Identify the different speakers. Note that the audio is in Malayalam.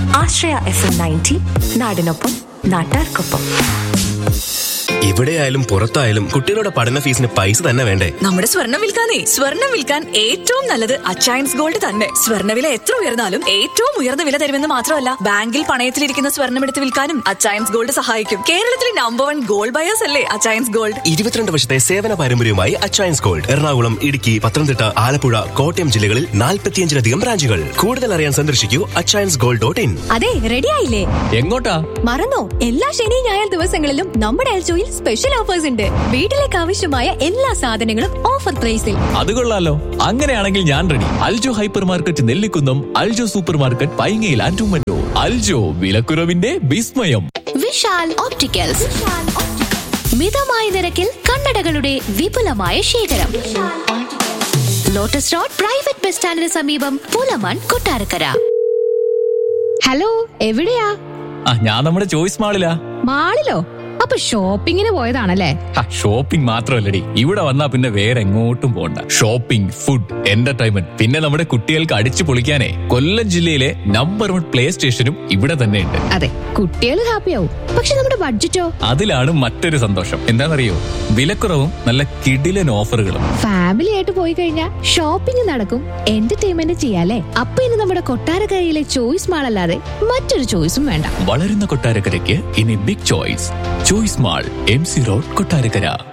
Speaker 1: ആശ്രയ എഫ് എം നയൻറ്റി നാടിനൊപ്പം നാട്ടാർക്കൊപ്പം
Speaker 2: എവിടെയായാലും പുറത്തായാലും കുട്ടികളുടെ പഠന ഫീസിന് പൈസ തന്നെ വേണ്ടേ
Speaker 3: നമ്മുടെ സ്വർണം വിൽക്കാനേ സ്വർണം വിൽക്കാൻ ഏറ്റവും നല്ലത് അച്ചയൻസ് ഗോൾഡ് തന്നെ സ്വർണ്ണവില എത്ര ഉയർന്നാലും ഏറ്റവും ഉയർന്ന വില തരുമെന്ന് മാത്രമല്ല ബാങ്കിൽ പണയത്തിലിരിക്കുന്ന സ്വർണം എടുത്ത് വിൽക്കാനും അച്ചയൻസ് ഗോൾഡ് സഹായിക്കും കേരളത്തിലെ നമ്പർ വൺ ഗോൾഡ് ബയേഴ്സ് അല്ലേ അച്ചയൻസ് ഗോൾഡ്
Speaker 2: ഇരുപത്തിരണ്ട് വർഷത്തെ സേവന പാരമ്പര്യവുമായി അച്ചയൻസ് ഗോൾഡ് എറണാകുളം ഇടുക്കി പത്തനംതിട്ട ആലപ്പുഴ കോട്ടയം ജില്ലകളിൽ നാൽപ്പത്തിയഞ്ചിലധികം ബ്രാഞ്ചുകൾ കൂടുതൽ അറിയാൻ സന്ദർശിക്കൂ അച്ചയൻസ് ഗോൾഡ് ഡോട്ട് ഇൻ
Speaker 4: അതെ റെഡി ആയില്ലേ
Speaker 5: എങ്ങോട്ടാ
Speaker 4: മറന്നോ എല്ലാ ശനി ഞായർ ദിവസങ്ങളിലും നമ്മുടെ എൽജോയിൽ സ്പെഷ്യൽ ഓഫേഴ്സ് ഉണ്ട് വീട്ടിലേക്ക് ആവശ്യമായ എല്ലാ സാധനങ്ങളും ഓഫർ പ്രൈസിൽ
Speaker 5: അത് കൊള്ളാലോ അങ്ങനെയാണെങ്കിൽ ഞാൻ ready Aljo hypermarket Nellikunnam Aljo supermarket പൈങ്ങയിൽ ആൻഡുമന്നോ അൽജോ വിലക്കുറവിന്റെ വിസ്മയം
Speaker 6: വിശാൽ ഓപ്റ്റിക്കൽസ് മിതമായ നിരക്കിൽ കണ്ണടകളുടെ വിപുലമായ ശേഖരം ലോട്ടസ് റോഡ് പ്രൈവറ്റ് ബസ് സ്റ്റാൻഡിന് സമീപം പുലമൺ കൊട്ടാരക്കര
Speaker 4: ഹലോ എവിടെയാ
Speaker 5: ആ ഞാൻ നമ്മുടെ ചോയ്സ് മാളിലാ
Speaker 4: മാളിലോ അപ്പൊ ഷോപ്പിങ്ങിന് പോയതാണല്ലേ
Speaker 5: ഷോപ്പിംഗ് മാത്രമല്ലടി ഇവിടെ വന്നാ പിന്നെ വേറെ എങ്ങോട്ടും പോണ്ട ഷോപ്പിംഗ് ഫുഡ് എന്റർടൈൻമെന്റ് പിന്നെ നമ്മുടെ കുട്ടികൾക്ക് അടിച്ചു പൊളിക്കാനേ കൊല്ലം ജില്ലയിലെ നമ്പർ വൺ പ്ലേ സ്റ്റേഷനും ഇവിടെ തന്നെയുണ്ട്
Speaker 4: അതെ കുട്ടികൾ ഹാപ്പിയാവും പക്ഷെ നമ്മുടെ ബഡ്ജറ്റോ
Speaker 5: അതിലാണ് മറ്റൊരു സന്തോഷം എന്താണെന്നറിയോ വിലക്കുറവും നല്ല കിടിലൻ ഓഫറുകളും
Speaker 4: ഫാമിലി ആയിട്ട് പോയി കഴിഞ്ഞാൽ ഷോപ്പിംഗ് നടക്കും എന്റർടൈൻമെന്റ് ചെയ്യാലേ അപ്പൊ ഇനി നമ്മുടെ കൊട്ടാരക്കരയിലെ ചോയ്സ് മാൾ അല്ലാതെ മറ്റൊരു ചോയ്സും വേണ്ട
Speaker 5: വളരുന്ന കൊട്ടാരക്കരയ്ക്ക് ഇനി big choice choice mall M C road Kottarakkara